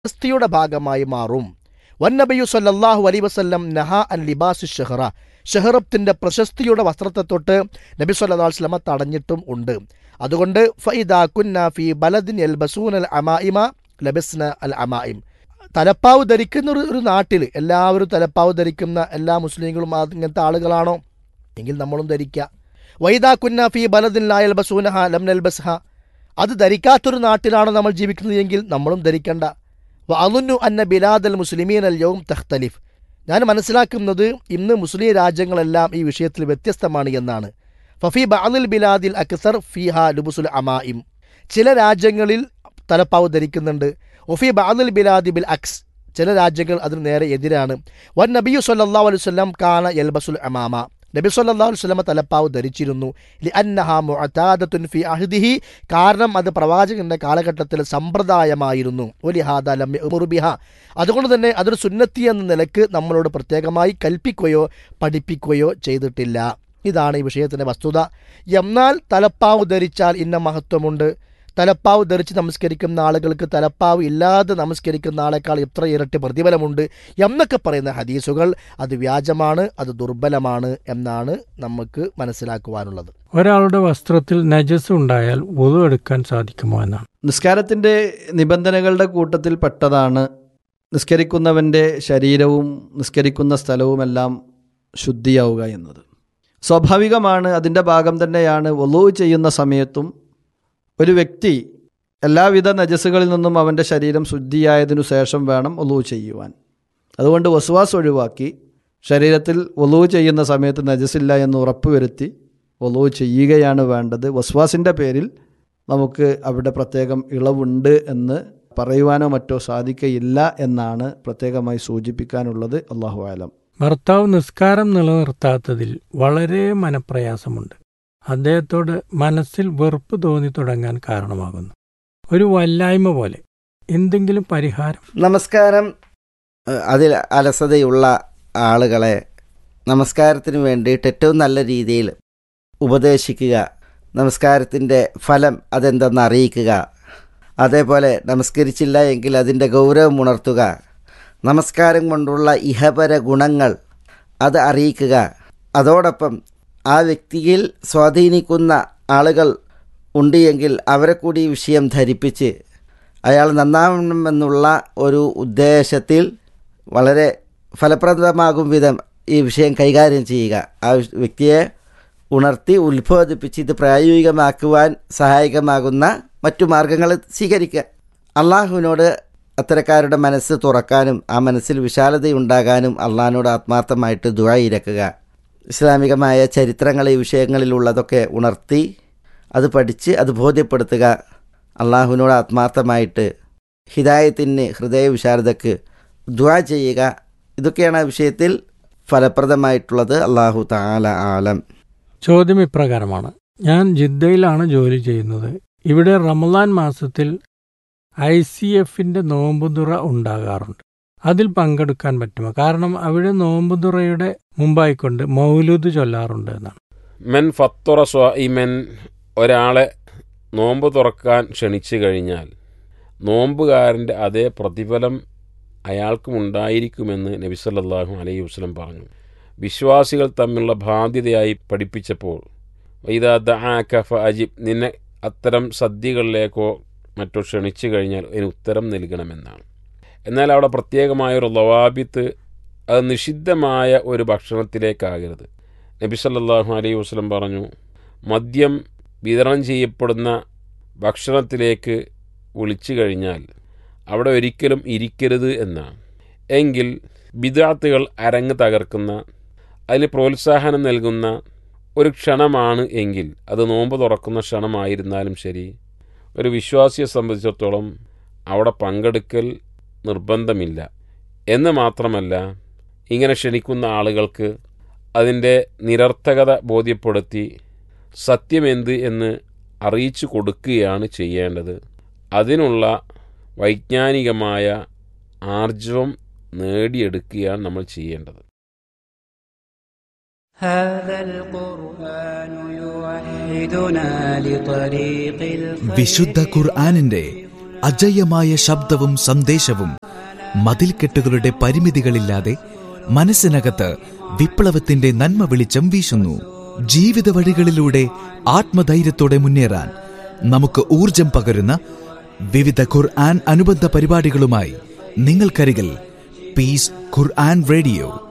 പ്രശസ്തിയുടെ ഭാഗമായി മാറും വന്നബിയു സല്ലല്ലാഹു അലൈ വസല്ലം നഹ അൻ ലിബാസു ഷെഹറ ഷെഹറത്തിന്റെ പ്രശസ്തിയുടെ വസ്ത്രത്തെ തൊട്ട് നബി സല്ലല്ലാഹു അലൈഹി വസല്ലമ തടഞ്ഞിട്ടും ഉണ്ട് അതുകൊണ്ട് ഫൈദാ കുന്ന ഫി ബലദിൻ യൽബസൂന അൽ അമായിമ ലബസ്ന അൽ അമായിം തലപ്പാവ് ധരിക്കുന്ന ഒരു ഒരു നാട്ടിൽ എല്ലാവരും തലപ്പാവ് ധരിക്കുന്ന എല്ലാ മുസ്ലിങ്ങളും ആ ഇങ്ങനത്തെ ആളുകളാണോ എങ്കിൽ നമ്മളും ധരിക്കുക വൈദാ കുന്ന ഫി ബലദിൻ ലാ യൽബസൂനഹ ലം നൽബസ്ഹ അത് ധരിക്കാത്തൊരു നാട്ടിലാണ് നമ്മൾ ജീവിക്കുന്നത് എങ്കിൽ നമ്മളും ധരിക്കണ്ട അലുന്നു അന്ന ബിലാദൽ മുസ്ലിമീൻ അൽ യൗം തഖ്തലിഫ് ഞാൻ മനസ്സിലാക്കുന്നത് ഇന്ന് മുസ്ലിം രാജ്യങ്ങളെല്ലാം ഈ വിഷയത്തിൽ വ്യത്യസ്തമാണ് എന്നാണ് ഫഫി ബഅദിൽ ബിലാദിൽ അക്സർ ഫിഹ ലുബുസുൽ അമായിം ചില രാജ്യങ്ങളിൽ തലപ്പാവ് ധരിക്കുന്നുണ്ട് ഒഫി ബഅദിൽ ബിലാദി ബിൽ അക്സ് ചില രാജ്യങ്ങൾ അതിന് നേരെ എതിരാണ് വൻ നബിയു സല്ലല്ലാഹു അലൈഹി വസല്ലം കാന യൽബസുൽ അമാമ നബി സല്ലല്ലാഹു അലൈഹി വസല്ലം തലപ്പാവ് ധരിച്ചിരുന്നു ലി അന്നഹ മുഅതാദത്തുൻ ഫി അഹ്ദിഹി കാരണം അത് പ്രവാചകന്റെ കാലഘട്ടത്തിൽ സമ്പ്രദായമായിരുന്നു ഒലിഹാദ ലം യഅ്മുറു ബിഹ അതുകൊണ്ട് തന്നെ അതൊരു സുന്നത്തി എന്ന നിലക്ക് നമ്മളോട് പ്രത്യേകമായി കൽപ്പിക്കുകയോ പഠിപ്പിക്കുകയോ ചെയ്തിട്ടില്ല ഇതാണ് ഈ വിഷയത്തിന്റെ വസ്തുത എന്നാൽ തലപ്പാവ് ധരിച്ചാൽ ഇന്ന മഹത്വമുണ്ട് തലപ്പാവ് ധരിച്ച് നമസ്കരിക്കുന്ന ആളുകൾക്ക് തലപ്പാവ് ഇല്ലാതെ നമസ്കരിക്കുന്ന ആളെക്കാൾ ഇത്ര ഇരട്ടി പ്രതിഫലമുണ്ട് എന്നൊക്കെ പറയുന്ന ഹദീസുകൾ അത് വ്യാജമാണ് അത് ദുർബലമാണ് എന്നാണ് നമുക്ക് മനസ്സിലാക്കുവാനുള്ളത് ഒരാളുടെ വസ്ത്രത്തിൽ നജസ് ഉണ്ടായാൽ ഒതു എടുക്കാൻ സാധിക്കുമോ എന്നാണ് നിസ്കാരത്തിൻ്റെ നിബന്ധനകളുടെ കൂട്ടത്തിൽ പെട്ടതാണ് നിസ്കരിക്കുന്നവൻ്റെ ശരീരവും നിസ്കരിക്കുന്ന സ്ഥലവുമെല്ലാം ശുദ്ധിയാവുക എന്നത് സ്വാഭാവികമാണ് അതിൻ്റെ ഭാഗം തന്നെയാണ് ഒലു ചെയ്യുന്ന സമയത്തും ഒരു വ്യക്തി എല്ലാവിധ നജസ്സുകളിൽ നിന്നും അവൻ്റെ ശരീരം ശുദ്ധിയായതിനു ശേഷം വേണം ഒലു ചെയ്യുവാൻ അതുകൊണ്ട് വസുവാസ് ഒഴിവാക്കി ശരീരത്തിൽ ഒലു ചെയ്യുന്ന സമയത്ത് നജസില്ല എന്ന് ഉറപ്പുവരുത്തി ഒലു ചെയ്യുകയാണ് വേണ്ടത് വസ്വാസിൻ്റെ പേരിൽ നമുക്ക് അവിടെ പ്രത്യേകം ഇളവുണ്ട് എന്ന് പറയുവാനോ മറ്റോ സാധിക്കയില്ല എന്നാണ് പ്രത്യേകമായി സൂചിപ്പിക്കാനുള്ളത് അള്ളാഹു ആലം ഭർത്താവ് നിസ്കാരം നിലനിർത്താത്തതിൽ വളരെ മനപ്രയാസമുണ്ട് അദ്ദേഹത്തോട് മനസ്സിൽ വെറുപ്പ് തോന്നി തുടങ്ങാൻ കാരണമാകുന്നു ഒരു വല്ലായ്മ പോലെ എന്തെങ്കിലും പരിഹാരം നമസ്കാരം ഏഹ്, അതിൽ അലസതയുള്ള ആളുകളെ നമസ്കാരത്തിന് വേണ്ടിയിട്ട് ഏറ്റവും നല്ല രീതിയിൽ ഉപദേശിക്കുക നമസ്കാരത്തിൻ്റെ ഫലം അതെന്തെന്ന് അറിയിക്കുക അതേപോലെ നമസ്കരിച്ചില്ല എങ്കിൽ അതിൻ്റെ ഗൗരവം ഉണർത്തുക നമസ്കാരം കൊണ്ടുള്ള ഇഹപര ഗുണങ്ങൾ അത് അറിയിക്കുക അതോടൊപ്പം ആ വ്യക്തിയിൽ സ്വാധീനിക്കുന്ന ആളുകൾ ഉണ്ട് എങ്കിൽ അവരെ കൂടി ഈ വിഷയം ധരിപ്പിച്ച് അയാൾ നന്നാവണമെന്നുള്ള ഒരു ഉദ്ദേശത്തിൽ വളരെ ഫലപ്രദമാകും വിധം ഈ വിഷയം കൈകാര്യം ചെയ്യുക ആ വ്യക്തിയെ ഉണർത്തി ഉത്ബോധിപ്പിച്ച് ഇത് പ്രായോഗികമാക്കുവാൻ സഹായകമാകുന്ന മറ്റു മാർഗങ്ങൾ സ്വീകരിക്കുക അള്ളാഹുവിനോട് അത്തരക്കാരുടെ മനസ്സ് തുറക്കാനും ആ മനസ്സിൽ വിശാലതയുണ്ടാകാനും അള്ളാഹിനോട് ആത്മാർത്ഥമായിട്ട് ദുഴയിരക്കുക ഇസ്ലാമികമായ ചരിത്രങ്ങൾ ഈ വിഷയങ്ങളിലുള്ളതൊക്കെ ഉണർത്തി അത് പഠിച്ച് അത് ബോധ്യപ്പെടുത്തുക അള്ളാഹുവിനോട് ആത്മാർത്ഥമായിട്ട് ഹിദായത്തിന് ഹൃദയ വിശാരദക്ക് ദുആ ചെയ്യുക ഇതൊക്കെയാണ് ആ വിഷയത്തിൽ ഫലപ്രദമായിട്ടുള്ളത് അള്ളാഹു താല ആലം ചോദ്യം ഇപ്രകാരമാണ് ഞാൻ ജിദ്ദയിലാണ് ജോലി ചെയ്യുന്നത് ഇവിടെ റമദാൻ മാസത്തിൽ ഐ സി എഫിന്റെ നോമ്പുതുറ ഉണ്ടാകാറുണ്ട് അതിൽ പങ്കെടുക്കാൻ പറ്റുമോ കാരണം അവിടെ നോമ്പുതുറയുടെ മുമ്പായിക്കൊണ്ട് മൗലൂദ് ചൊല്ലാറുണ്ട് എന്നാണ് മെൻ ഫത്തുറ സ്വായിമൻ ഒരാളെ നോമ്പ് തുറക്കാൻ ക്ഷണിച്ചു കഴിഞ്ഞാൽ നോമ്പുകാരൻ്റെ അതേ പ്രതിഫലം അയാൾക്കും ഉണ്ടായിരിക്കുമെന്ന് നബി സല്ലല്ലാഹു അലൈഹി വസല്ലം പറഞ്ഞു വിശ്വാസികൾ തമ്മിലുള്ള ബാധ്യതയായി പഠിപ്പിച്ചപ്പോൾ വൈദാ ദആക ഫഅജിബ് നിന്നെ അത്തരം സദ്യകളിലേക്കോ മറ്റോ ക്ഷണിച്ചു കഴിഞ്ഞാൽ അതിന് ഉത്തരം നൽകണമെന്നാണ് എന്നാൽ അവിടെ പ്രത്യേകമായൊരു ലവാബിത്ത് അത് നിഷിദ്ധമായ ഒരു ഭക്ഷണത്തിലേക്കാകരുത് നബി സല്ലല്ലാഹു അലൈഹി വസല്ലം പറഞ്ഞു മദ്യം വിതരണം ചെയ്യപ്പെടുന്ന ഭക്ഷണത്തിലേക്ക് വിളിച്ചു കഴിഞ്ഞാൽ അവിടെ ഒരിക്കലും ഇരിക്കരുത് എന്നാണ് എങ്കിൽ ബിദാത്തുകൾ അരങ്ങ് തകർക്കുന്ന അതിന് പ്രോത്സാഹനം നൽകുന്ന ഒരു ക്ഷണമാണ് എങ്കിൽ അത് നോമ്പ് തുറക്കുന്ന ക്ഷണമായിരുന്നാലും ശരി ഒരു വിശ്വാസിയെ സംബന്ധിച്ചിടത്തോളം അവിടെ പങ്കെടുക്കൽ നിർബന്ധമില്ല എന്ന് മാത്രമല്ല ഇങ്ങനെ ക്ഷണിക്കുന്ന ആളുകൾക്ക് അതിൻ്റെ നിരർത്ഥകത ബോധ്യപ്പെടുത്തി സത്യമെന്ത് എന്ന് അറിയിച്ചു കൊടുക്കുകയാണ് ചെയ്യേണ്ടത് അതിനുള്ള വൈജ്ഞാനികമായ ആർജവം നേടിയെടുക്കുകയാണ് നമ്മൾ ചെയ്യേണ്ടത് هذا القرآن يوحدنا لطريق الخير വിശുദ്ധ ഖുർആാനിന്റെ അജയ്യമായ ശബ്ദവും സന്ദേശവും മതിൽക്കെട്ടുകളുടെ പരിമിതികളില്ലാതെ മനസ്സിനകത്ത് വിപ്ലവത്തിന്റെ നന്മ വെളിച്ചം വീശുന്നു ജീവിത വഴികളിലൂടെ ആത്മധൈര്യത്തോടെ മുന്നേറാൻ നമുക്ക് ഊർജം പകരുന്ന വിവിധ ഖുർആൻ അനുബന്ധ പരിപാടികളുമായി നിങ്ങൾക്കരികിൽ പീസ് ഖുർആൻ റേഡിയോ